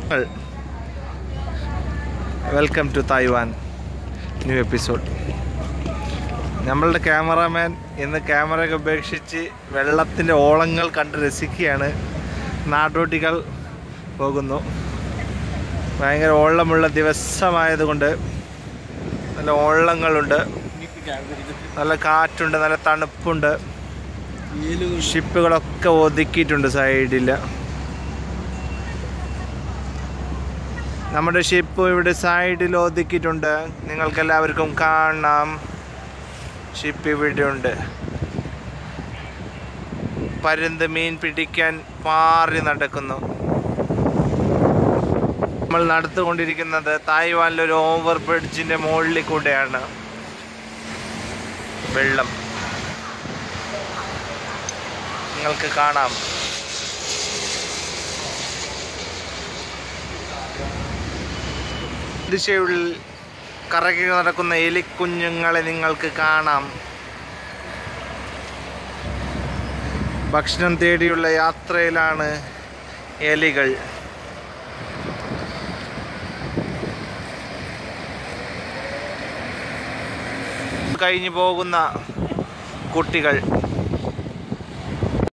welcome to Taiwan new episode നമ്മളുടെ cameraman ഇന്ന് ക്യാമറയൊക്കെ ഉപേക്ഷിച്ച് വെള്ളത്തിൻ്റെ ഓളങ്ങൾ കണ്ട് രസിക്കുകയാണ് നാടോട്ടികൾ പോകുന്നു ഭയങ്കര ഓളമുള്ള ദിവസമായതുകൊണ്ട് നല്ല ഓളങ്ങളുണ്ട് നല്ല കാറ്റുണ്ട് നല്ല തണുപ്പുണ്ട് ഷിപ്പുകളൊക്കെ ഒതുക്കിയിട്ടുണ്ട് സൈഡിൽ നമ്മുടെ ഷിപ്പ് ഇവിടെ സൈഡിൽ ഒതുക്കിയിട്ടുണ്ട് നിങ്ങൾക്ക് എല്ലാവർക്കും കാണാം ഷിപ്പ് ഇവിടെ ഉണ്ട് പരുന്ത് മീൻ പിടിക്കാൻ പാറി നടക്കുന്നു നമ്മൾ നടത്തുകൊണ്ടിരിക്കുന്നത് തായ്വാനിലെ ഒരു ഓവർ ബ്രിഡ്ജിന്റെ മുകളിൽ കൂടെയാണ് വെള്ളം നിങ്ങൾക്ക് കാണാം ദിശയുള്ളിൽ കറങ്ങി നടക്കുന്ന എലിക്കുഞ്ഞുങ്ങളെ നിങ്ങൾക്ക് കാണാം ഭക്ഷണം തേടിയുള്ള യാത്രയിലാണ് എലികൾ കഴിഞ്ഞു പോകുന്ന കുട്ടികൾ